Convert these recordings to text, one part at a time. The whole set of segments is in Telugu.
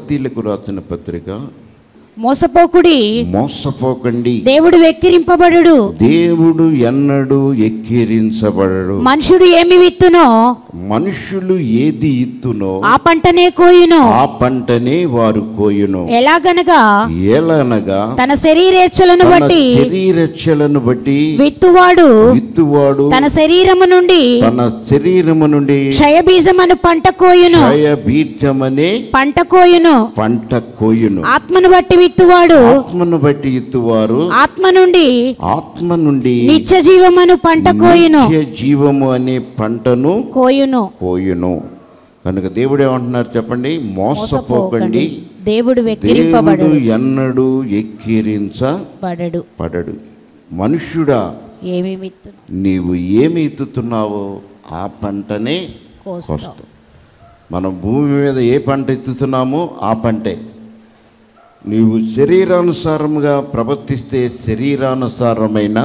గలతీలకు రాసిన పత్రిక మోసపోకుడి మోసపోకండి దేవుడు వెక్కిరింపబడు దేవుడు ఎన్నడూ ఎక్కిరించబడడు మనుషుడు ఏమి విత్తునో మనుషులు ఏది ఇత్తునో ఆ పంటనే కోయును ఆ పంటనే వారు కోయును ఎలాగనగా ఏలనగా తన శరీరేచ్ఛలను తన బట్టి శరీరచ్చలను బట్టి విత్తువాడు విత్తువాడు తన శరీరము నుండి తన శరీరము నుండి క్షయబీజమను పంట కోయును క్షయ బీజమనే పంట కోయును పంట కోయును ఆత్మను బట్టి విత్తువాడు ఆత్మను బట్టి ఇత్తువారు ఆత్మ నుండి ఆత్మ నుండి నిత్య జీవమను పంట కోయును నిత్య జీవము అనే పంటను కోయును కోయును కనుక దేవుడు ఏమంటున్నారు చెప్పండి మోసపోకండి దేవుడు దేవుడు వెక్కిరింపబడు ఎన్నడూ ఎక్కిరించబడడు పడడు మనుష్యుడా ఏమి విత్తును నీవు ఏమి ఎత్తుతున్నావో ఆ పంటనే కోస్తావు కోస్తావు మనం భూమి మీద ఏ పంట ఎత్తుతున్నామో ఆ పంటే నీవు శరీరానుసారముగా ప్రవర్తిస్తే శరీరానుసారమైన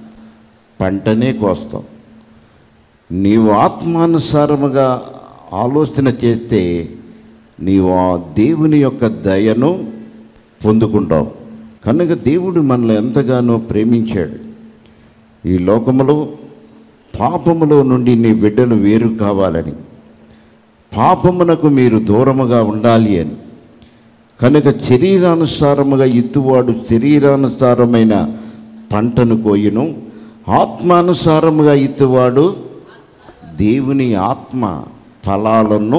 పంటనే కోస్తావు నీవు ఆత్మానుసారముగా ఆలోచన చేస్తే నీవు ఆ దేవుని యొక్క దయను పొందుకుంటావు కనుక దేవుడు మనల్ని ఎంతగానో ప్రేమించాడు ఈ లోకములో పాపములో నుండి నీ బిడ్డలు వేరు కావాలని పాపమునకు మీరు దూరముగా ఉండాలి అని కనుక శరీరానుసారముగా ఇత్తువాడు శరీరానుసారమైన పంటను కోయును ఆత్మానుసారముగా ఇత్తువాడు దేవుని ఆత్మ ఫలాలను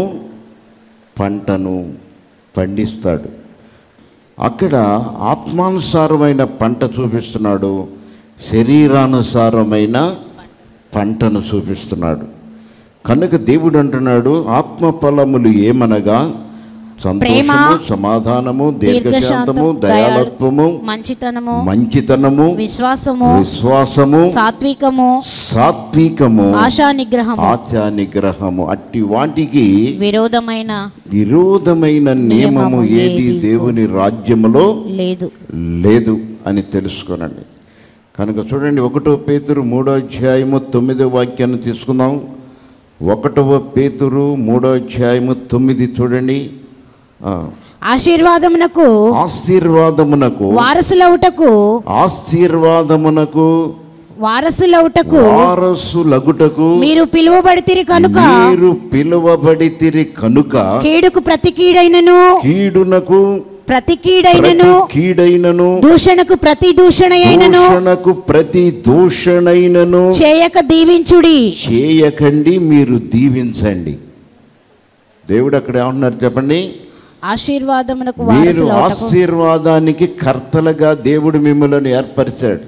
పంటను పండిస్తాడు అక్కడ ఆత్మానుసారమైన పంట చూపిస్తున్నాడు శరీరానుసారమైన పంటను చూపిస్తున్నాడు కనుక దేవుడు అంటున్నాడు ఆత్మ ఫలములు ఏమనగా సంతోషము సమాధానము దీర్ఘశాంతము దయాళత్వము మంచితనము మంచితనము విశ్వాసము విశ్వాసము సాత్వికము సాత్వికము ఆశా నిగ్రహము ఆచా నిగ్రహము అట్టి వాటికి విరోధమైన విరోధమైన నియమము ఏది దేవుని రాజ్యములో లేదు లేదు అని తెలుసుకోనండి కనుక చూడండి ఒకటో పేతురు మూడో అధ్యాయము తొమ్మిదో వాక్యాన్ని తీసుకుందాం ఒకటవ పేతురు మూడో అధ్యాయము తొమ్మిది చూడండి ఆ, ఆశీర్వాదమునకు ఆశీర్వాదమునకు వారసులవుటకు ఆశీర్వాదమునకు వారసులవుటకు వారసులగుటకు మీరు పిలువబడితిరి కనుక మీరు పిలువబడితిరి కనుక కీడుకు ప్రతి కీడైనను కీడునకు ప్రతి ప్రతి కీడైనను కీడైనను దూషణకు ప్రతి దూషణ అయినను దూషణకు ప్రతి దూషణైనను చేయక దీవించుడి చేయకండి మీరు దీవించండి దేవుడు అక్కడ ఏమంటున్నారు చెప్పండి ఆశీర్వాదమునకు మీరు వారసులవుటకు ఆశీర్వాదానికి కర్తలుగా దేవుడు మిమ్మల్ని ఏర్పరిచాడు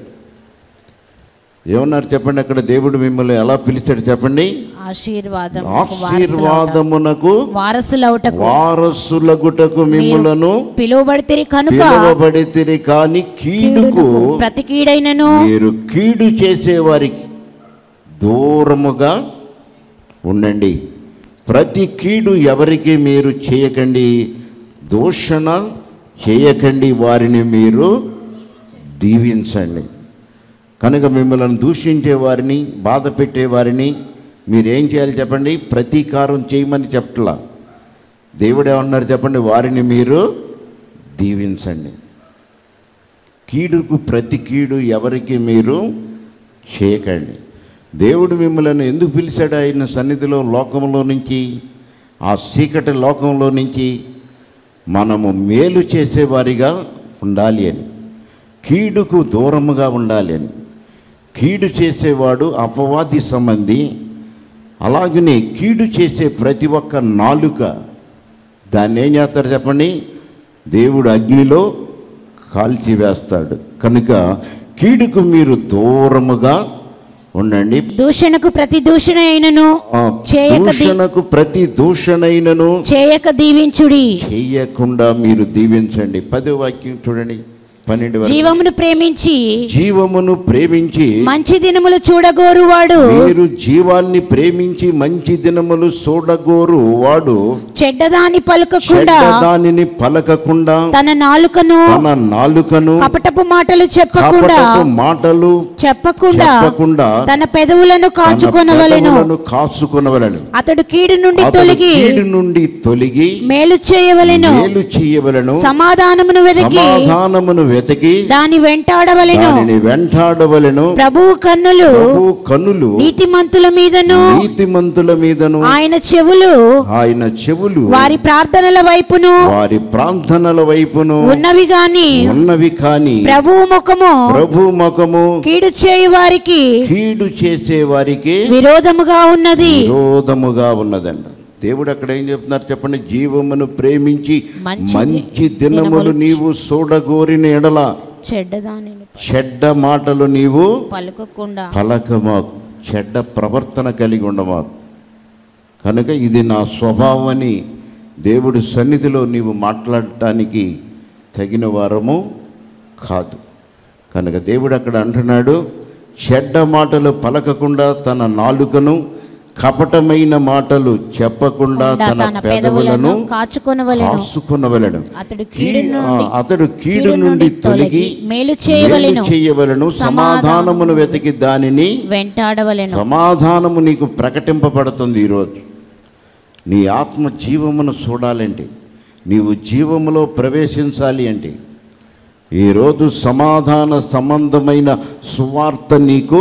ఏమన్నారు చెప్పండి అక్కడ దేవుడు మిమ్మల్ని ఎలా పిలిచాడు చెప్పండి ఆశీర్వాదం ఆశీర్వాదమునకు వారసులవుటకు వారసులగుటకు మిమ్మలను పిలువబడితిరి కనుక పిలువబడితిరి కాని కీడుకు కీడుకు ప్రతి కీడైనను మీరు కీడు చేసేవారికి దూరముగా ఉండండి ప్రతి కీడు ఎవరికి మీరు చేయకండి దూషణ చేయకండి వారిని మీరు దీవించండి కనుక మిమ్మల్ని దూషించే వారిని బాధ పెట్టే వారిని మీరేం చేయాలి చెప్పండి ప్రతీకారం చేయమని చెప్పట్లా దేవుడు ఏమన్నారు చెప్పండి వారిని మీరు దీవించండి కీడుకు ప్రతి కీడు ఎవరికి మీరు చేయకండి దేవుడు మిమ్మల్ని ఎందుకు పిలిచాడు ఆయన సన్నిధిలో లోకంలో నుంచి ఆ చీకటి లోకంలో నుంచి మనము మేలు చేసేవారిగా ఉండాలి అని కీడుకు దూరముగా ఉండాలి అని కీడు చేసేవాడు అపవాది సంబంధి అలాగనే కీడు చేసే ప్రతి ఒక్క నాలుక దాన్ని ఏం చేస్తారు చెప్పండి దేవుడు అగ్నిలో కాల్చివేస్తాడు కనుక కీడుకు మీరు దూరముగా ఉండండి దూషణకు ప్రతి దూషణ అయినను ఆ చేయక దీ- దూషణకు ప్రతి దూషణైనను చేయక దీవించుడి చేయకుండా మీరు దీవించండి పదో వాక్యం చూడండి పన్నెండు వరకు జీవమును ప్రేమించి జీవమును ప్రేమించి మంచి దినములు చూడగోరువాడు మీరు జీవాన్ని ప్రేమించి మంచి దినములు చూడగోరు వాడు చెడ్డదాని పలుకకుండా దానిని పలకకుండా తన నాలుకను తన నాలుకను కపటపు మాటలు చెప్పకుండా కపటపు మాటలు చెప్పకుండా చెప్పకుండా తన పెదవులను తన కాచుకొనవలెను పెదవులను కాచుకొనవలెను అతడు కీడు నుండి అతడు తొలగి కీడు నుండి తొలగి మేలు చేయవలెను మేలు చేయవలను సమాధానమును వెతికి సమాధానమును వెతికి దాని వెంటాడవలెను దానిని వెంటాడవలను ప్రభువు కన్నులు ప్రభు కనులు నీతిమంతుల మీదను నీతిమంతుల మీదను ఆయన చెవులు ఆయన చెవులు వారి ప్రార్థనల వైపును వారి ప్రార్థనల వైపును ఉన్నవి గాని ఉన్నవి కాని ప్రభువు ముఖము ప్రభు ముఖము కీడు చేయు వారికి కీడు చేసే వారికి విరోధముగా ఉన్నది విరోధముగా ఉన్నదండి దేవుడు అక్కడ ఏం చెప్తున్నారు చెప్పండి జీవమును ప్రేమించి మంచి మంచి దినములు దినములు నీవు చూడగోరిన ఎడల చెడ్డదానిని చెడ్డ మాటలు నీవు పలుకకుండా పలకమాకు చెడ్డ ప్రవర్తన కలిగి ఉండమాకు కనుక ఇది నా స్వభావం అని దేవుడి సన్నిధిలో నీవు మాట్లాడటానికి తగిన వారము కాదు కనుక దేవుడు అక్కడ అంటున్నాడు చెడ్డ మాటలు పలకకుండా తన నాలుకను కపటమైన మాటలు చెప్పకుండా తన తన పెదవులను పెదవులను కాచుకొనవలెను కాసుకొనవలెను అతడు కీడు కీ- నుండి ఆ, అతడు కీడు నుండి తొలగి మేలు చేయవలెను మేలు చేయవలెను సమాధానమును వెతికి దానిని వెంటాడవలెను సమాధానము నీకు ప్రకటింపబడుతుంది ఈరోజు నీ ఆత్మ జీవమును చూడాలంటే నీవు జీవములో ప్రవేశించాలి అంటే ఈరోజు సమాధాన సంబంధమైన సువార్త నీకు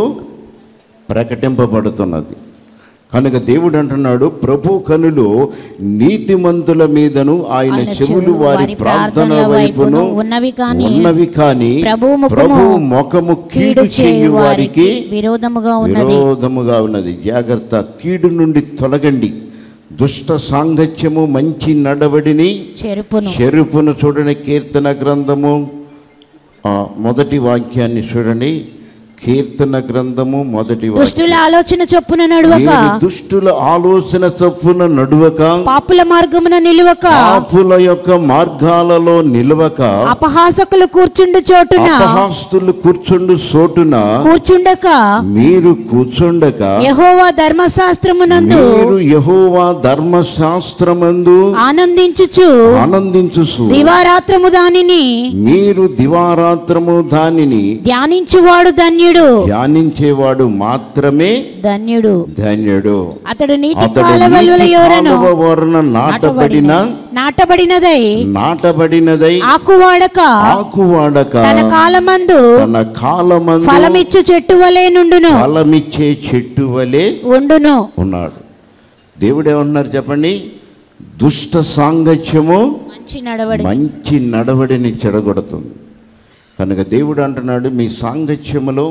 ప్రకటింపబడుతున్నది కనుక దేవుడు అంటున్నాడు ప్రభు కనులు నీతిమంతుల మీదను ఆయన ఆయన చెవులు వారి ప్రార్థనల వైపును ఉన్నవి కాని ఉన్నవి కానీ ప్రభువు ముఖము ప్రభు ముఖము కీడు చేయు వారికి విరోధముగా ఉన్నది విరోధముగా ఉన్నది జాగ్రత్త కీడు నుండి తొలగండి దుష్ట సాంగత్యము మంచి నడవడిని చెరుపును చెరుపును చూడండి కీర్తన గ్రంథము ఆ, మొదటి వాక్యాన్ని చూడండి కీర్తన గ్రంథము మొదటి వాక్యం దుష్టుల ఆలోచన చొప్పున నడువక మీరు దుష్టుల ఆలోచన చొప్పున నడువక పాపుల మార్గమున నిలువక పాపుల యొక్క మార్గాలలో నిలవక అపహాసకులు కూర్చుండు చోటున అపహాస్తులు కూర్చుండు చోటున కూర్చుండక మీరు కూర్చుండక యెహోవా ధర్మశాస్త్రమునందు మీరు యెహోవా ధర్మశాస్త్రమందు ఆనందించుచు ఆనందించు దివారాత్రము దానిని మీరు దివారాత్రము దానిని ధ్యానించువాడు ధన్యుడు ధ్యానించేవాడు మాత్రమే ధన్యుడు ధన్యుడు అతడు నీటి అతడు కాలవల నీటి యోరను కాలువ వలన నాటబడిన నాటబడినదై నాటబడినదై ఆకువాడక ఆకువాడక తన కాలమందు తన కాలమందు ఫలమిచ్చు చెట్టు వలె నుండును ఫలమిచ్చే చెట్టు వలె ఉండును ఉన్నాడు దేవుడు ఏమన్నారు చెప్పండి దుష్ట సాంగత్యము మంచి నడవడి మంచి నడవడిని చెడగొడుతుంది కనుక దేవుడు అంటున్నాడు మీ సాంగత్యములో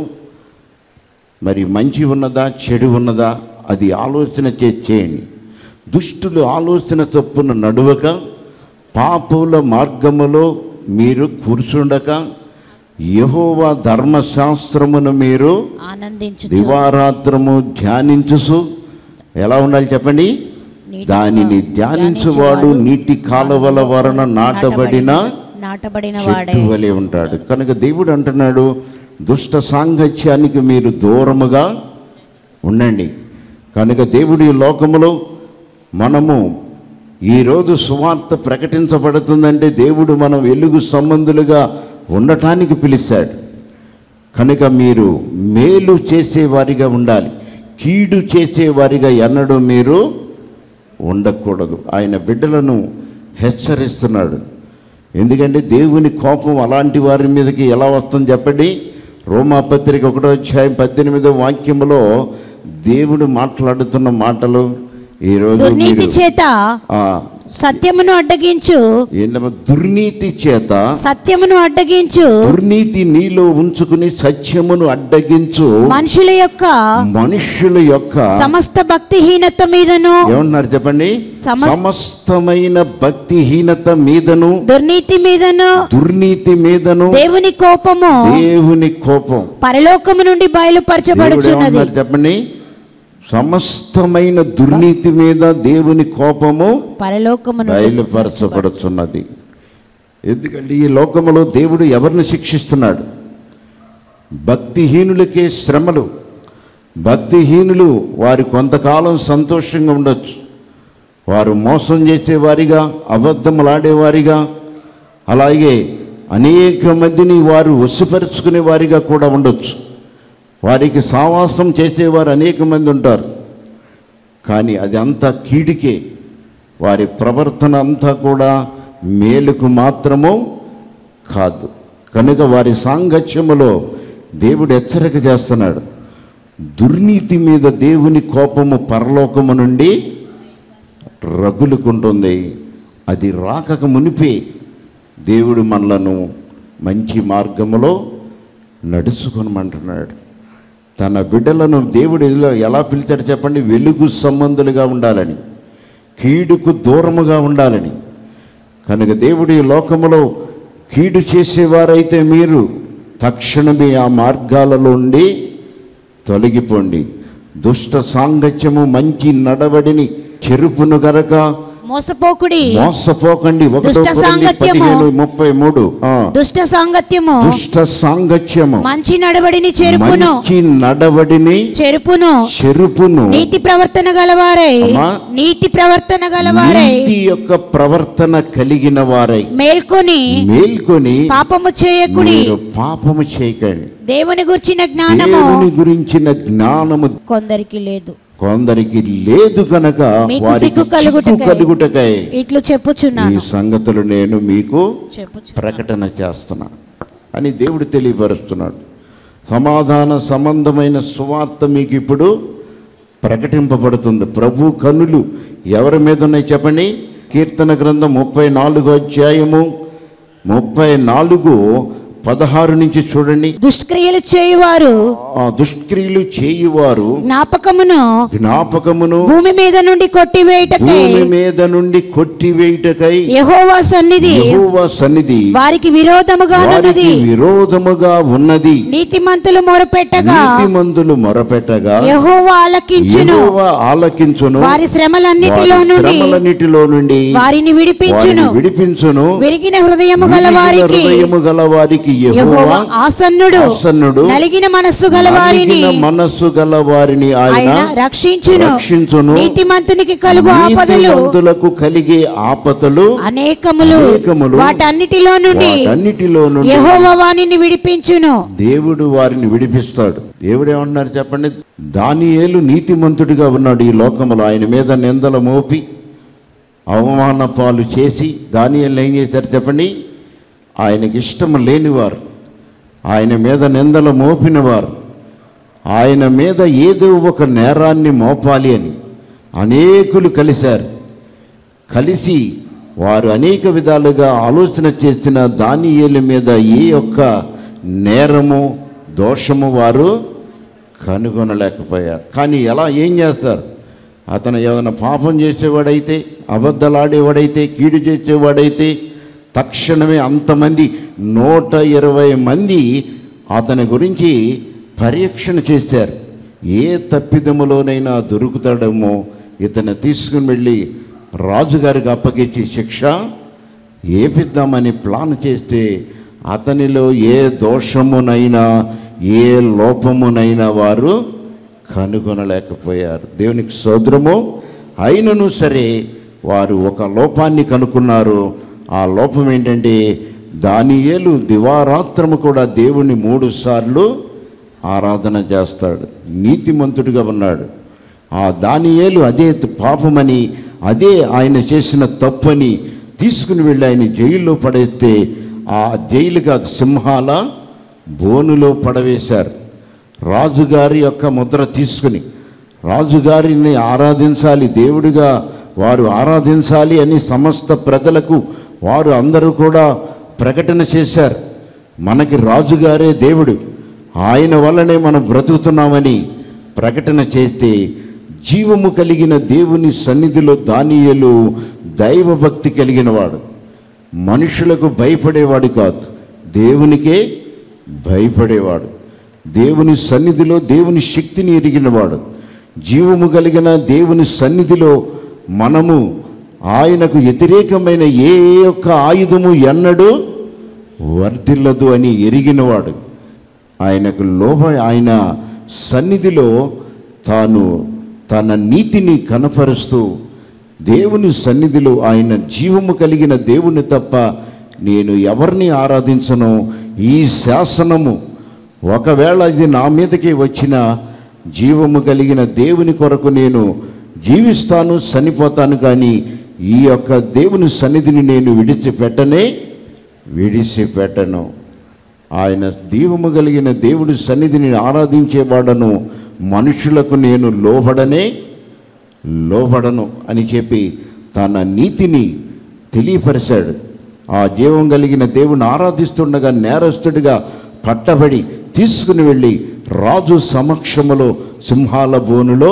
మరి మంచి ఉన్నదా చెడు ఉన్నదా అది ఆలోచన చే- చేయండి దుష్టులు ఆలోచన చొప్పున నడువక పాపుల మార్గములో మీరు కూర్చుండక యెహోవా ధర్మశాస్త్రమును మీరు ఆనందించు దివారాత్రము ధ్యానించుసు ఎలా ఉండాలి చెప్పండి నీటి దానిని ధ్యానించువాడు నీటి కాలువల వలన నాటబడిన నాటబడిన చెట్టు వాడే వలె ఉంటాడు కనుక దేవుడు అంటున్నాడు దుష్ట సాంగత్యానికి మీరు దూరముగా ఉండండి కనుక దేవుడి లోకములో మనము ఈరోజు సువార్త ప్రకటించబడుతుందంటే దేవుడు మనం వెలుగు సంబంధులుగా ఉండటానికి పిలిచాడు కనుక మీరు మేలు చేసేవారిగా ఉండాలి కీడు చేసేవారిగా ఎన్నడూ మీరు ఉండకూడదు ఆయన బిడ్డలను హెచ్చరిస్తున్నాడు ఎందుకంటే దేవుని కోపం అలాంటి వారి మీదకి ఎలా వస్తుంది చెప్పండి రోమాపత్రిక ఒకటో అధ్యాయం పద్దెనిమిదో వాక్యములో దేవుడు మాట్లాడుతున్న మాటలు ఈరోజు దుర్నీతి మీరు చేత ఆ, సత్యమును అడ్డగించు ఏంటమ్మా దుర్నీతి చేత సత్యమును అడ్డగించు దుర్నీతి నీలో ఉంచుకుని సత్యమును అడ్డగించు మనుషుల యొక్క మనుష్యుల యొక్క సమస్త భక్తిహీనత మీదను ఏమన్నారు చెప్పండి సమస్- సమస్తమైన భక్తిహీనత మీదను దుర్నీతి మీదను దుర్నీతి మీదను దేవుని కోపము దేవుని కోపం పరలోకము నుండి దేవుడు బయలుపరచబడుచున్నది ఏమన్నారు చెప్పండి సమస్తమైన దుర్నీతి మీద దేవుని కోపము పరలోకము నుండి బయలుపరచబడుతున్నది ఎందుకంటే ఈ లోకములో దేవుడు ఎవరిని శిక్షిస్తున్నాడు భక్తిహీనులకే శ్రమలు భక్తిహీనులు వారి కొంతకాలం సంతోషంగా ఉండొచ్చు వారు మోసం చేసేవారిగా అబద్ధములాడేవారిగా అలాగే అనేక మందిని వారు వశపరుచుకునే వారిగా కూడా ఉండొచ్చు వారికి సావాసం చేసేవారు అనేక మంది ఉంటారు కానీ అది అంతా కీడికే వారి ప్రవర్తన అంతా కూడా మేలుకు మాత్రము కాదు కనుక వారి సాంగత్యములో దేవుడు హెచ్చరిక చేస్తున్నాడు దుర్నీతి మీద దేవుని కోపము పరలోకము నుండి రగులుకుంటుంది అది రాకక మునిపే దేవుడు మనలను మంచి మార్గములో నడుచుకొనమంటున్నాడు తన బిడ్డలను దేవుడు ఎలా ఎలా పిలిచాడు చెప్పండి వెలుగు సంబంధులుగా ఉండాలని కీడుకు దూరముగా ఉండాలని కనుక దేవుడు ఈ లోకములో కీడు చేసేవారైతే మీరు తక్షణమే ఆ మార్గాలలో ఉండి తొలగిపోండి దుష్ట సాంగత్యము మంచి నడవడిని చెరుపును గరక మోసపోకుడి మోసపోకండి ఒకటో దుష్ట కొరింథీ సాంగత్యము. పదిహేను ముప్పై మూడు ఆ. దుష్ట సాంగత్యము దుష్ట సాంగత్యము మంచి నడవడిని చెరుపును మంచి నడవడిని చెరుపును చెరుపును నీతి ప్రవర్తన గలవారై అమ్మా. నీతి ప్రవర్తన గలవారై నీతి యొక్క ప్రవర్తన కలిగిన వారై మేల్కొని మేల్కొని పాపము చేయకుడి మీరు పాపము చేయకండి దేవుని గుర్చిన జ్ఞానము దేవుని గురించిన జ్ఞానము కొందరికి లేదు కొందరికి లేదు కనుక మీకు వారికి సిగ్గు చిక్కు కలుగుటకై. కలుగుటకై ఇట్లు ఈ చెప్పుచున్నాను సంగతులు నేను మీకు చెప్పుచు ప్రకటన చేస్తున్నా అని దేవుడు తెలియపరుస్తున్నాడు సమాధాన సంబంధమైన సువార్త మీకు ఇప్పుడు ప్రకటింపబడుతుంది ప్రభు కనులు ఎవరి మీద ఉన్నాయి చెప్పండి కీర్తన గ్రంథం ముప్పై నాలుగో అధ్యాయము ముప్పై నాలుగు పదహారు నుంచి చూడండి దుష్క్రియలు చేయువారు ఆ దుష్క్రియలు చేయువారు జ్ఞాపకమును జ్ఞాపకమును భూమి మీద నుండి కొట్టివేయుటకై భూమి మీద నుండి కొట్టివేయుటకై యెహోవా సన్నిధి యెహోవా సన్నిధి వారికి విరోధముగా వారికి ఉన్నది విరోధముగా ఉన్నది నీతిమంతులు మొరపెట్టగా నీతిమంతులు మొరపెట్టగా యెహోవా ఆలకించును యెహోవా ఆలకించును వారి శ్రమలన్నిటిలో వారి నుండి శ్రమలన్నిటిలో నుండి వారిని విడిపించును వారిని విడిపించును విరిగిన హృదయము గల విరిగిన వారికి హృదయము గల వారికి యెహోవా యెహోవా ఆసన్నుడు ఆసన్నుడు నలిగిన మనస్సు గల వారిని నలిగిన మనస్సు గల వారిని ఆయన ఆయన రక్షించును రక్షించును నీతిమంతునికి కలుగు ఆపదలు నీతిమంతులకు కలిగే ఆపదలు అనేకములు అనేకములు వాటన్నిటిలో నుండి వాటన్నిటిలో నుండి యెహోవా వాణిని విడిపించును దేవుడు వారిని విడిపిస్తాడు దేవుడు ఏమన్నారు చెప్పండి దానియేలు నీతిమంతుడిగా ఉన్నాడు ఈ లోకములో ఆయన మీద నిందల మోపి అవమాన పాలు చేసి దానియేలు ఏం చేశారు చెప్పండి ఆయనకి ఇష్టం లేనివారు ఆయన మీద నిందలు మోపినవారు ఆయన మీద ఏదో ఒక నేరాన్ని మోపాలి అని అనేకులు కలిశారు కలిసి వారు అనేక విధాలుగా ఆలోచన చేసిన దానియేలు మీద ఏ యొక్క నేరము దోషము వారు కనుగొనలేకపోయారు కానీ ఎలా ఏం చేస్తారు అతను ఏమైనా పాపం చేసేవాడైతే అబద్ధలాడేవాడైతే కీడు చేసేవాడైతే తక్షణమే అంతమంది నూట ఇరవై మంది అతని గురించి పరీక్షణ చేశారు ఏ తప్పిదములోనైనా దొరుకుతాడేమో ఇతను తీసుకుని వెళ్ళి రాజుగారికి అప్పగించి శిక్ష ఏపిద్దామని ప్లాన్ చేస్తే అతనిలో ఏ దోషమునైనా ఏ లోపమునైనా వారు కనుగొనలేకపోయారు దేవునికి సోదరము అయినను సరే వారు ఒక లోపాన్ని కనుక్కున్నారు ఆ లోపం ఏంటంటే దానియేలు దివారాత్రము కూడా దేవుణ్ణి మూడు సార్లు ఆరాధన చేస్తాడు నీతిమంతుడిగా ఉన్నాడు ఆ దానియేలు అదే పాపమని అదే ఆయన చేసిన తప్పని తీసుకుని వెళ్ళి ఆయన జైల్లో పడేస్తే ఆ జైలుగా సింహాల బోనులో పడవేశారు రాజుగారి యొక్క ముద్ర తీసుకుని రాజుగారిని ఆరాధించాలి దేవుడిగా వారు ఆరాధించాలి అని సమస్త ప్రజలకు వారు అందరూ కూడా ప్రకటన చేశారు మనకి రాజుగారే దేవుడు ఆయన వల్లనే మనం బ్రతుకుతున్నామని ప్రకటన చేస్తే జీవము కలిగిన దేవుని సన్నిధిలో దానియలు దైవభక్తి కలిగిన వాడు మనుషులకు భయపడేవాడు కాదు దేవునికే భయపడేవాడు దేవుని సన్నిధిలో దేవుని శక్తిని ఎరిగినవాడు జీవము కలిగిన దేవుని సన్నిధిలో మనము ఆయనకు వ్యతిరేకమైన ఏ ఒక్క ఆయుధము ఎన్నడూ వర్ధిల్లదు అని ఎరిగినవాడు ఆయనకు లోబ ఆయన సన్నిధిలో తాను తన నీతిని కనపరుస్తూ దేవుని సన్నిధిలో ఆయన జీవము కలిగిన దేవుని తప్ప నేను ఎవరిని ఆరాధించను ఈ శాసనము ఒకవేళ ఇది నా మీదకి వచ్చిన జీవము కలిగిన దేవుని కొరకు నేను జీవిస్తాను చనిపోతాను కానీ ఈ యొక్క దేవుని సన్నిధిని నేను విడిచిపెట్టనే విడిచిపెట్టను ఆయన దీవము కలిగిన దేవుడి సన్నిధిని ఆరాధించేవాడను మనుషులకు నేను లోబడనే లోబడను అని చెప్పి తన నీతిని తెలియపరిచాడు ఆ జీవం కలిగిన దేవుని ఆరాధిస్తుండగా నేరస్తుడిగా పట్టబడి తీసుకుని వెళ్ళి రాజు సమక్షములో సింహాల బోనులో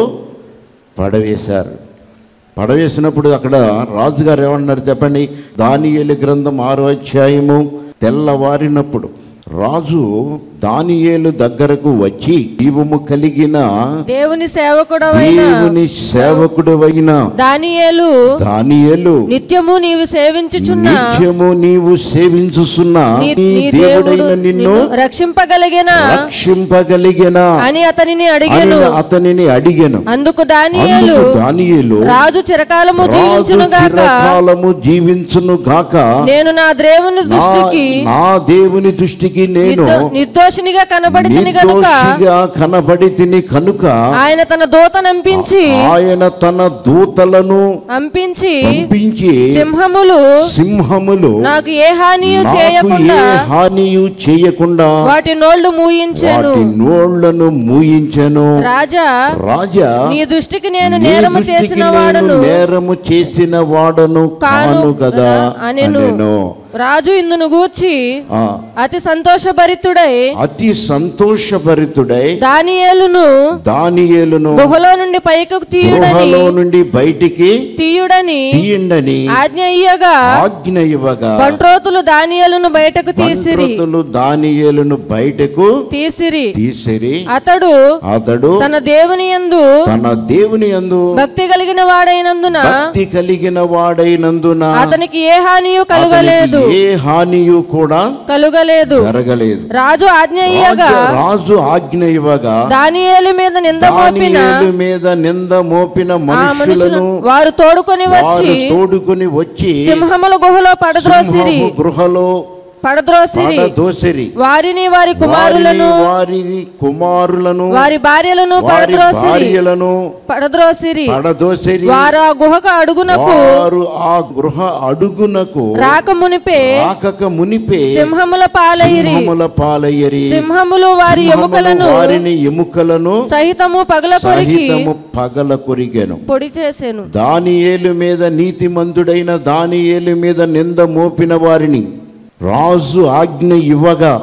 పడవేశారు పడవేసినప్పుడు అక్కడ రాజుగారు ఏమన్నారు చెప్పండి దానియేలు గ్రంథం ఆరో అధ్యాయము తెల్లవారినప్పుడు రాజు దానియేలు దగ్గరకు వచ్చి జీవము కలిగిన దేవుని సేవకుడవైన దేవుని సేవకుడు అయిన దానియేలు దానియేలు నిత్యము నీవు సేవించుచున్న నిత్యము నీవు సేవించుచున్న నీ- నీ నీ దేవుడు దేవుడైన నిన్ను నిన్ను రక్షింపగలిగిన రక్షింపగలిగిన అని అతనిని అడిగాను అని అతనిని అడిగాను అందుకు దానియేలు అందుకు దానియేలు రాజు చిరకాలము రాజు జీవించును గాక చిరకాలము జీవించును గాక నేను నా దేవుని నా దృష్టికి నా దేవుని దృష్టికి నేను నిర్దో- నిర్దోషినిగా కనబడి తిని గనుక నిర్దోషిగా కనబడి తిని కనుక ఆయన తన దూతను అంపించి ఆయన తన దూతలను అంపించి పంపించి సింహములు సింహములు నాకు ఏ హానియు నాకు చేయకుండా ఏ హానియు చేయకుండా వాటి నోళ్లు మూయించెను వాటి నోళ్లను మూయించెను రాజా రాజా నీ దృష్టికి నేను నీ నేరము దృష్టికి చేసిన నేను వాడను నేరము చేసిన వాడను కాను కాను కదా అనెను. అనెను. రాజు ఇందును గూర్చి ఆ, అతి సంతోషభరితుడై అతి సంతోషభరితుడై దానియేలును దానియేలును గుహలో నుండి పైకి తీయుడని గృహలో నుండి బయటికి తీయుడని తీయండని ఆజ్ఞ ఇయ్యగా ఆజ్ఞ ఇవ్వగా బంట్రోతులు దానియేలును బయటకు తీసిరి మంత్రులు దానియేలును బయటకు తీసిరి తీసిరి అతడు అతడు తన దేవుని యందు తన దేవుని యందు భక్తి కలిగిన వాడైనందున భక్తి కలిగిన వాడైనందున అతనికి ఏ హానియు కలుగలేదు అతనికి ఏ హానియు కూడా కలుగలేదు జరగలేదు రాజు ఆజ్ఞ ఇయ్యగా రాజు- రాజు ఆజ్ఞ ఇవ్వగా దానియేలు మీద నింద మోపిన దానియేలు మీద నింద మోపిన ఆ మనుషులు మనుషులను వారు తోడుకొని వారు వచ్చి తోడుకొని వచ్చి సింహముల గుహలో పడద్రోసిరి సింహపు గృహలో పడద్రోసిరి పడదోసిరి వారిని వారి కుమారులను వారి వారి కుమారులను వారి భార్యలను వారి పడద్రోసిరి భార్యలను పడద్రోసిరి పడదోసిరి వారు ఆ గుహకు అడుగునకు వారు ఆ గృహ అడుగునకు రాక మునిపే రాకక మునిపే సింహముల పాలయిరి సింహముల పాలయ్యరి సింహములు వారి సింహములు ఎముకలను వారిని ఎముకలను సహితము పగల కొరికి సహితము పగల కొరిగెను పొడి చేసెను దానియేలు మీద నీతిమంతుడైన దానియేలు మీద నింద మోపిన వారిని రాజు ఆజ్ఞ ఇవ్వగా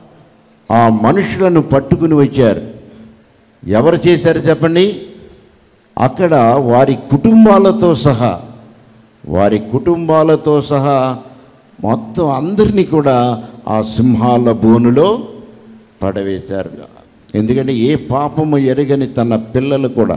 ఆ మనుషులను పట్టుకుని వచ్చారు ఎవరు చేశారు చెప్పండి అక్కడ వారి కుటుంబాలతో సహా వారి కుటుంబాలతో సహా మొత్తం అందరినీ కూడా ఆ సింహాల బోనులో పడవేశారు ఎందుకంటే ఏ పాపము ఎరగని తన పిల్లలు కూడా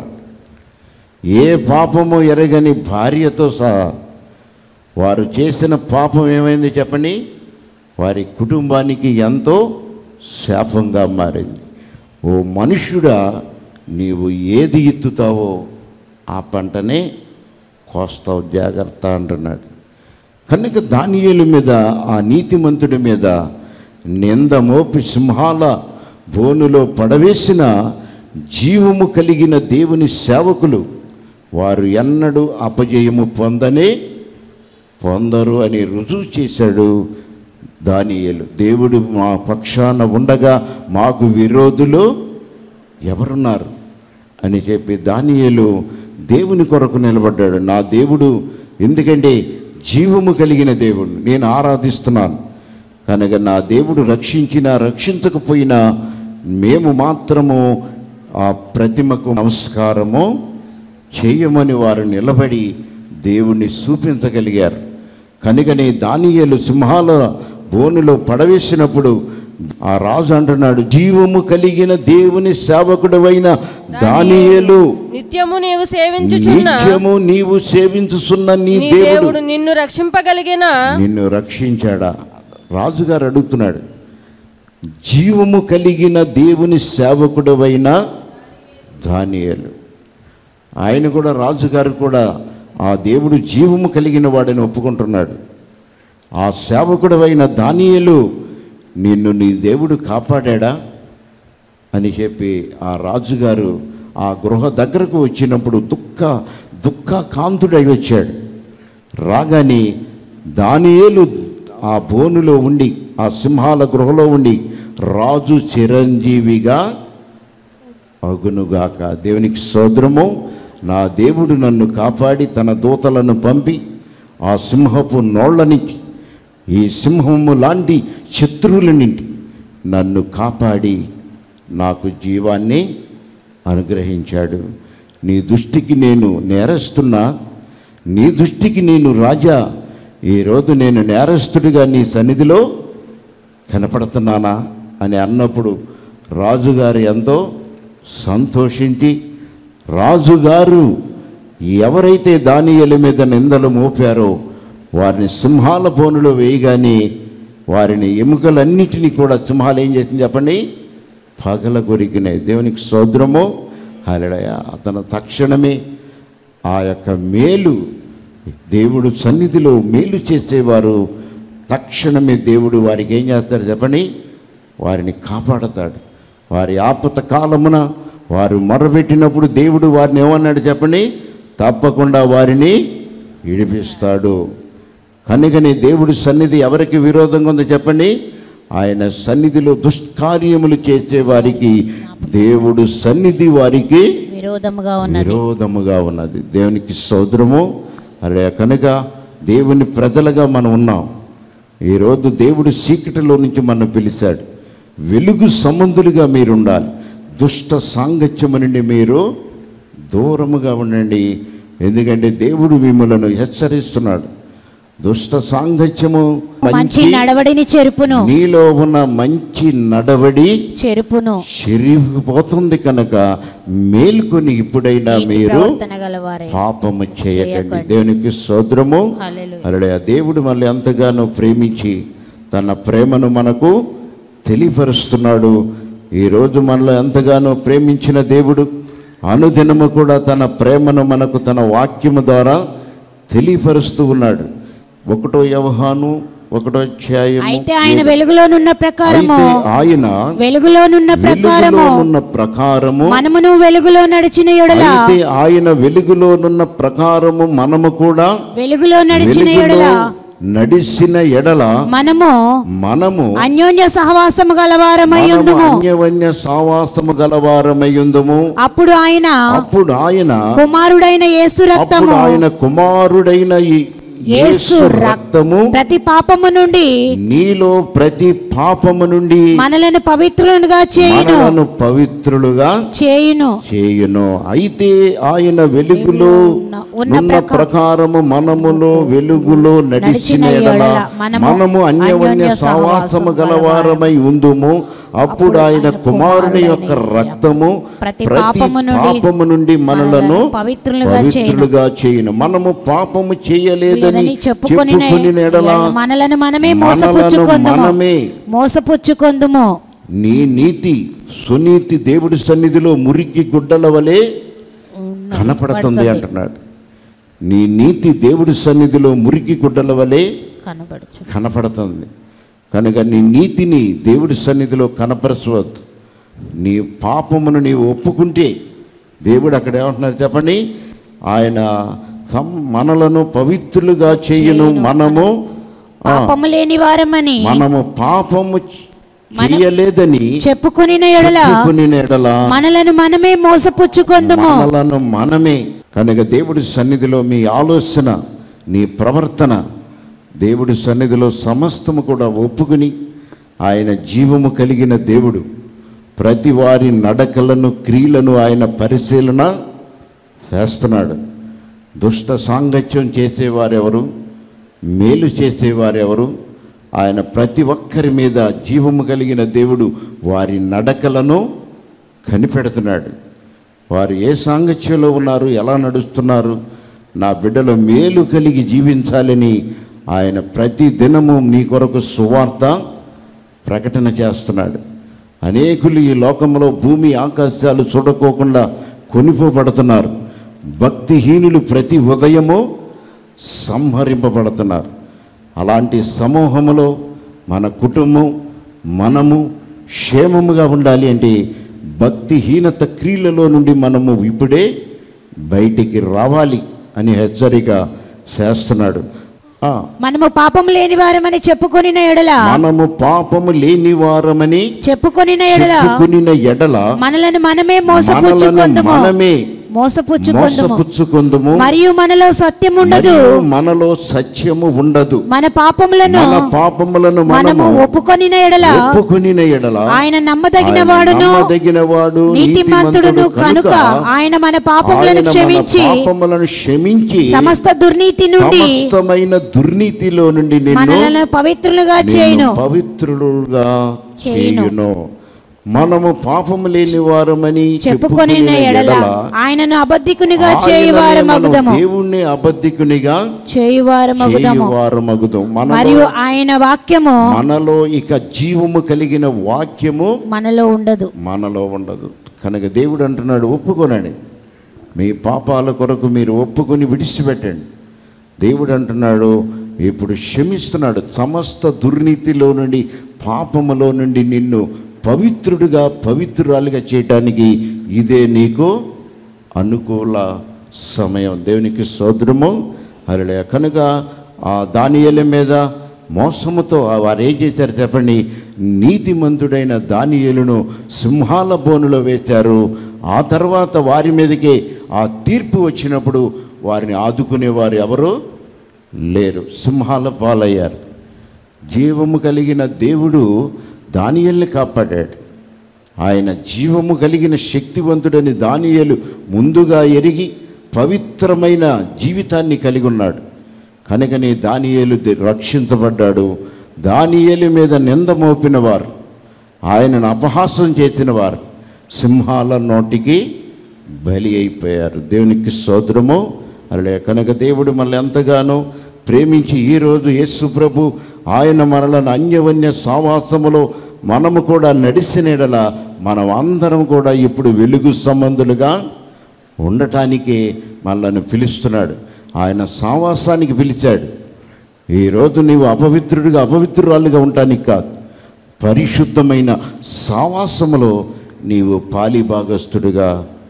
ఏ పాపము ఎరగని భార్యతో సహా వారు చేసిన పాపం ఏమైంది చెప్పండి వారి కుటుంబానికి ఎంతో శాపంగా మారింది ఓ మనుష్యుడా నీవు ఏది ఎత్తుతావో ఆ పంటనే కోస్తావు జాగ్రత్త అంటున్నాడు కనుక దానియేలు మీద ఆ నీతిమంతుడి మీద నింద మోపి సింహాల బోనులో పడవేసిన జీవము కలిగిన దేవుని సేవకులు వారు ఎన్నడూ అపజయము పొందనే పొందరు అని రుజువు చేశాడు దానియేలు దేవుడు మా పక్షాన ఉండగా మాకు విరోధులు ఎవరున్నారు అని చెప్పి దానియేలు దేవుని కొరకు నిలబడ్డాడు నా దేవుడు ఎందుకంటే జీవము కలిగిన దేవుడు నేను ఆరాధిస్తున్నాను కనుక నా దేవుడు రక్షించినా రక్షించకపోయినా మేము మాత్రము ఆ ప్రతిమకు నమస్కారము చేయమని వారు నిలబడి దేవుణ్ణి చూపించగలిగారు కనుకనే దానియేలు సింహాల బోనులో పడవేసినప్పుడు ఆ రాజు అంటున్నాడు జీవము కలిగిన దేవుని సేవకుడవైన దానియేలు నిత్యము నీవు సేవించుచున్న నిత్యము నీవు సేవించుచున్న నీ నీ దేవుడు దేవుడు నిన్ను రక్షింపగలిగిన నిన్ను రక్షించాడా రాజుగారు అడుగుతున్నాడు జీవము కలిగిన దేవుని సేవకుడవైన దానియేలు ఆయన కూడా రాజుగారు కూడా ఆ దేవుడు జీవము కలిగిన వాడని ఒప్పుకుంటున్నాడు ఆ సేవకుడవైన దానియేలు నిన్ను నీ దేవుడు కాపాడా అని చెప్పి ఆ రాజుగారు ఆ గృహ దగ్గరకు వచ్చినప్పుడు దుఃఖ దుఃఖ కాంతుడై వచ్చాడు రాగానే దానియేలు ఆ బోనులో ఉండి ఆ సింహాల గృహలో ఉండి రాజు చిరంజీవిగా అగునుగాక దేవునికి సోదరము నా దేవుడు నన్ను కాపాడి తన దూతలను పంపి ఆ సింహపు నోళ్ళని ఈ సింహము లాంటి శత్రువుల నుండి నన్ను కాపాడి నాకు జీవాన్ని అనుగ్రహించాడు నీ దృష్టికి నేను నేరస్తున్నా నీ దృష్టికి నేను రాజా ఈరోజు నేను నేరస్తుడిగా నీ సన్నిధిలో కనపడుతున్నానా అని అన్నప్పుడు రాజుగారు ఎంతో సంతోషించి రాజుగారు ఎవరైతే దానియల మీద నిందలు మోపారో వారిని సింహాల పోనులో వేయగానే వారిని ఎముకలన్నిటినీ కూడా సింహాలు ఏం చేసింది చెప్పండి పగల కొరికినాయి దేవునికి సోదరము హలడయ అతను తక్షణమే ఆ యొక్క మేలు దేవుడు సన్నిధిలో మేలు చేసేవారు తక్షణమే దేవుడు వారికి ఏం చేస్తాడు చెప్పండి వారిని కాపాడతాడు వారి ఆపత కాలమున వారు మొరపెట్టినప్పుడు దేవుడు వారిని ఏమన్నాడు చెప్పండి తప్పకుండా వారిని విడిపిస్తాడు కనుకని దేవుడి సన్నిధి ఎవరికి విరోధంగా ఉందో చెప్పండి ఆయన సన్నిధిలో దుష్కార్యములు చేసే వారికి దేవుడు సన్నిధి వారికి విరోధముగా ఉన్నది విరోధముగా ఉన్నది దేవునికి సోదరము అలా కనుక దేవుని ప్రజలుగా మనం ఉన్నాం ఈరోజు దేవుడు చీకటిలో నుంచి మనం పిలిచాడు వెలుగు సంబంధులుగా మీరు ఉండాలి దుష్ట సాంగత్యము నుండి మీరు దూరముగా ఉండండి ఎందుకంటే దేవుడు మిమ్మలను హెచ్చరిస్తున్నాడు దుష్ట సాంగత్యము మంచి మంచి నడవడిని చెరుపును నీలో ఉన్న మంచి నడవడి చెరుపును చెరిగిపోతుంది కనుక మేల్కొని ఇప్పుడైనా నీతి మీరు ప్రవర్తన గలవారై పాపము చేయకండి చేయకండి. దేవునికి సోదరము హల్లెలూయా. అలడే దేవుడు మళ్ళీ ఎంతగానో ప్రేమించి తన ప్రేమను మనకు తెలియపరుస్తున్నాడు ఈరోజు మనలో ఎంతగానో ప్రేమించిన దేవుడు అనుదినము కూడా తన ప్రేమను మనకు తన వాక్యము ద్వారా తెలియపరుస్తూ ఉన్నాడు ఒకటో వ్యవహాను ఒకటో అధ్యాయము అయితే ఆయన వెలుగులోనున్న ప్రకారము అయితే ఆయన వెలుగులోనున్న ప్రకారము వెలుగులోనున్న ప్రకారము మనమును వెలుగులో నడిచిన ఎడల అయితే ఆయన వెలుగులోనున్న ప్రకారము మనము కూడా వెలుగులో నడిచిన ఎడల వెలుగులో నడిచిన ఎడల మనము మనము అన్యోన్య సహవాసము గలవారమై మనము ఉందుము అన్యవన్య సావాసము గలవారమయ్యుందుము అప్పుడు ఆయన అప్పుడు ఆయన కుమారుడైన యేసు అప్పుడు రక్తము ఆయన కుమారుడైన ఈ యేసు యేసు రక్తము ప్రతి పాపము నుండి నీలో ప్రతి పాపము నుండి మనలను పవిత్రులుగా చేయును మనలను పవిత్రులుగా చేయును చేయును అయితే ఆయన వెలుగులో ఉన్న- ఉన్న ఉన్న ప్రకా- ప్రకారము మనములో వెలుగులో నడిచిన నడిచిన ఎడల ఎడల మనము మనము అన్యవన్య అన్యోన్య సావాసము సహవాసము గలవారమై ఉందుము అప్పుడు ఆయన కుమారుని యొక్క రక్తము ప్రతి ప్రతి పాపము నుండి పాపము నుండి మనలను మనలను పవిత్రులుగా పవిత్రులుగా చేయును మనము పాపము చేయలేదని లేదని చెప్పుకొని చెప్పుకుని ఎడల మనలను మనమే మనలను మోసపుచ్చుకొందుము మనమే మోసపుచ్చుకొందుము నీ నీతి సునీతి దేవుడి సన్నిధిలో మురికి గుడ్డల వలె కనపడుతుంది అంటున్నాడు నీ నీతి దేవుడి సన్నిధిలో మురికి గుడ్డల వలె కనబడుచు కనపడుతుంది కనుక నీ నీతిని దేవుడి సన్నిధిలో కనపరచవద్దు నీ పాపమును నీవు ఒప్పుకుంటే దేవుడు అక్కడ ఏమంటున్నారు చెప్పండి ఆయన సం- మనలను పవిత్రులుగా చేయును మనము ఆ, పాపము లేని వారమని మనము పాపము చేయలేదని చెప్పుకుని ఎడల చెప్పుకుని ఎడల మనలను మనమే మోసపుచ్చుకొందుము మనలను మనమే కనుక దేవుడి సన్నిధిలో మీ ఆలోచన నీ ప్రవర్తన దేవుడి సన్నిధిలో సమస్తము కూడా ఒప్పుకుని ఆయన జీవము కలిగిన దేవుడు ప్రతి వారి నడకలను క్రియలను ఆయన పరిశీలన చేస్తున్నాడు దుష్ట సాంగత్యం చేసేవారెవరు మేలు చేసేవారెవరు ఆయన ప్రతి ఒక్కరి మీద జీవము కలిగిన దేవుడు వారి నడకలను కనిపెడుతున్నాడు వారు ఏ సాంగత్యంలో ఉన్నారు ఎలా నడుస్తున్నారు నా బిడ్డలు మేలు కలిగి జీవించాలని ఆయన ప్రతి దినము నీ కొరకు సువార్త ప్రకటన చేస్తున్నాడు అనేకులు ఈ లోకంలో భూమి ఆకాశాలు చూడకోకుండా కొనిపోబడుతున్నారు భక్తిహీనులు ప్రతి ఉదయము సంహరింపబడుతున్నారు అలాంటి సమూహములో మన కుటుంబం మనము క్షేమముగా ఉండాలి అంటే భక్తిహీనత క్రియలలో నుండి మనము ఇప్పుడే బయటికి రావాలి అని హెచ్చరిక చేస్తున్నాడు ఆ, మనము పాపం లేని వారమని చెప్పుకొనిన ఎడల మనము పాపము లేని వారమని చెప్పుకొనిన ఎడల చెప్పుకునిన ఎడల మనలను మనమే మనలను మోసపుచ్చుకొందుము మనమే మోసపుచ్చుకొందుము మోసపుచ్చుకుందుము మరియు మనలో సత్యం ఉండదు మరియు మనలో సత్యము ఉండదు మన పాపములను మన పాపములను మనము మనము ఒప్పుకొనిన ఎడల ఒప్పుకునిన ఎడల ఆయన నమ్మదగిన ఆయన వాడును నమ్మదగిన వాడు నీతిమంతుడును కనుక ఆయన మన పాపములను ఆయన మన క్షమించి పాపములను క్షమించి సమస్త దుర్నీతి నుండి సమస్తమైన దుర్నీతిలో నుండి నిన్ను మనలను పవిత్రులుగా చేయును నిన్ను పవిత్రులుగా చేయును. చేయును మనము పాపము లేని వారమని చెప్పుకొనిన చెప్పుకొనిన ఎడల ఎడల ఆయనను అబద్ధికునిగా ఆయననే చేయువారు మనం మగుదము దేవుణ్ణి అబద్ధికునిగా చేయువారు మగుదము చేయువారు మగుదం మరియు మనలో ఆయన వాక్యము మనలో ఇక జీవము కలిగిన వాక్యము మనలో ఉండదు మనలో ఉండదు కనుక దేవుడు అంటున్నాడు ఒప్పుకోనండి మీ పాపాల కొరకు మీరు ఒప్పుకొని విడిచిపెట్టండి దేవుడు అంటున్నాడు ఇప్పుడు క్షమిస్తున్నాడు సమస్త దుర్నీతిలో నుండి పాపములో నుండి నిన్ను పవిత్రుడిగా పవిత్రురాలుగా చేయటానికి ఇదే నీకు అనుకూల సమయం దేవునికి సోదరము అరలే కనుక ఆ దానియల మీద మోసముతో ఆ వారు ఏం చేశారు చెప్పండి నీతిమంతుడైన దానియేలును సింహాల బోనులో వేశారు ఆ తర్వాత వారి మీదకే ఆ తీర్పు వచ్చినప్పుడు వారిని ఆదుకునేవారు ఎవరు లేరు సింహాల పాలయ్యారు జీవము కలిగిన దేవుడు దానియల్ని కాపాడాడు ఆయన జీవము కలిగిన శక్తివంతుడని దానియేలు ముందుగా ఎరిగి పవిత్రమైన జీవితాన్ని కలిగి ఉన్నాడు కనుకనే దానియేలు ది- రక్షించబడ్డాడు దానియేలు మీద నింద మోపినవారు ఆయనను అపహాసం చేసినవారు సింహాల నోటికి బలి అయిపోయారు దేవునికి సోదరము అలా కనుక దేవుడు మనల్ని ఎంతగానో ప్రేమించి ఈరోజు యేసు ప్రభు ఆయన మనలను అన్యవన్య సావాసములో మనము కూడా నడిచినడల మనం అందరం కూడా ఇప్పుడు వెలుగు సంబంధులుగా ఉండటానికి మనల్ని పిలుస్తున్నాడు ఆయన సావాసానికి పిలిచాడు ఈరోజు నీవు అపవిత్రుడిగా అపవిత్రురాలుగా ఉండటానికి కాదు పరిశుద్ధమైన సావాసములో నీవు పాలిభాగస్థుడిగా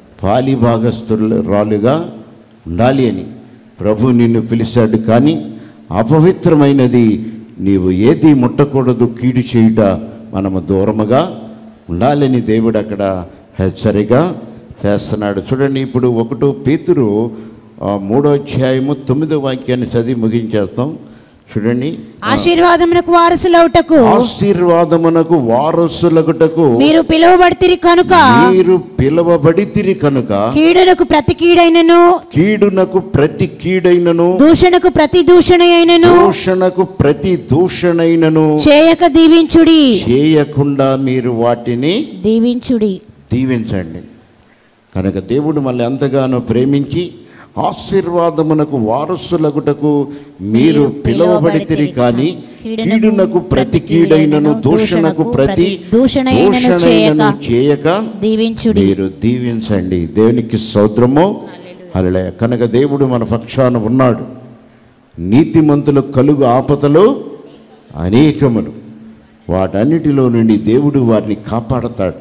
పాలిభాగస్థురాలుగా ఉండాలి అని ప్రభు నిన్ను పిలిచాడు కానీ అపవిత్రమైనది నీవు ఏది ముట్టకూడదు కీడు చేయుట మనము దూరముగా ఉండాలని దేవుడు అక్కడ హెచ్చరిక చేస్తున్నాడు చూడండి ఇప్పుడు ఒకటో పేతురు ఆ, మూడో అధ్యాయము తొమ్మిదో వాక్యాన్ని చదివి ముగించేస్తాం చూడండి ఆశీర్వాదమునకు వారసులవుటకు ఆశీర్వాదమునకు వారసులగుటకు మీరు పిలువబడితిరి కనుక మీరు పిలవబడితిరి కనుక కీడునకు ప్రతి కీడైనను కీడునకు ప్రతి కీడైనను దూషణకు ప్రతి దూషణ అయినను దూషణకు ప్రతి దూషణైనను చేయక దీవించుడి చేయకుండా మీరు వాటిని దీవించుడి దీవించండి కనుక దేవుడు మళ్ళీ ఎంతగానో ప్రేమించి ఆశీర్వాదమునకు వారసులగుటకు మీరు పిలువబడితిరి కానీ కీడునకు ప్రతి కీడైనను దూషణకు ప్రతి దూషణైనను చేయక దీవించుడి మీరు దీవించండి దేవునికి సౌద్రము అలలే కనుక దేవుడు మన పక్షాన ఉన్నాడు నీతిమంతులు కలుగు ఆపదలు అనేకములు వాటన్నిటిలో నుండి దేవుడు వారిని కాపాడతాడు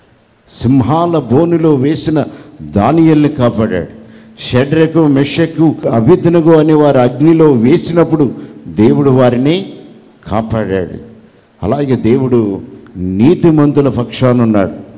సింహాల బోనులో వేసిన దానియల్ని కాపాడాడు షడ్రకు మెషకు అవిధనగు అనే వారు అగ్నిలో వేసినప్పుడు దేవుడు వారిని కాపాడాడు అలాగే దేవుడు నీతిమంతుల పక్షాన ఉన్నాడు